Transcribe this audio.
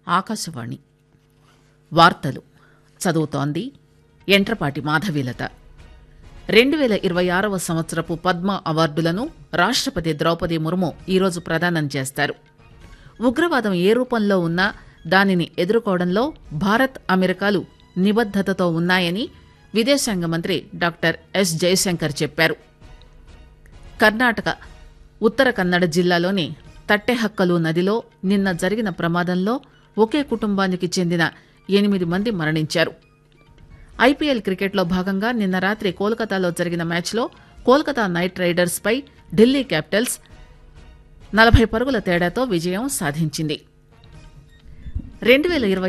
ఆకాశవాణి వార్తలు చదువుతోంది ఎంట్రపాటి మాధవీలత రెండు పేల ఇరవై ఆరవ సంవత్సరపు పద్మ అవార్డులను రాష్టపతి ద్రౌపది ముర్ము ఈరోజు ప్రదానం చేస్తారు ఉగ్రవాదం ఏ రూపంలో ఉన్నా దానిని ఎదుర్కోవడంలో భారత్ అమెరికాలు నిబద్దతతో ఉన్నాయని విదేశాంగ మంత్రి డాక్టర్ ఎస్ జయశంకర్ చెప్పారు కర్ణాటక ఉత్తర కన్నడ జిల్లాలోని తట్టెహక్కలు నదిలో నిన్న జరిగిన ప్రమాదంలో ఒకే కుటుంబానికి చెందిన ఎనిమిది మంది మరణించారు ఐపీఎల్ క్రికెట్లో భాగంగా నిన్న రాత్రి కోల్కతాలో జరిగిన మ్యాచ్లో కోల్కతా నైట్ రైడర్స్ పై ఢిల్లీ క్యాపిటల్స్ నలభై పరుగుల తేడాతో విజయం సాధించింది రెండు పేల ఇరవై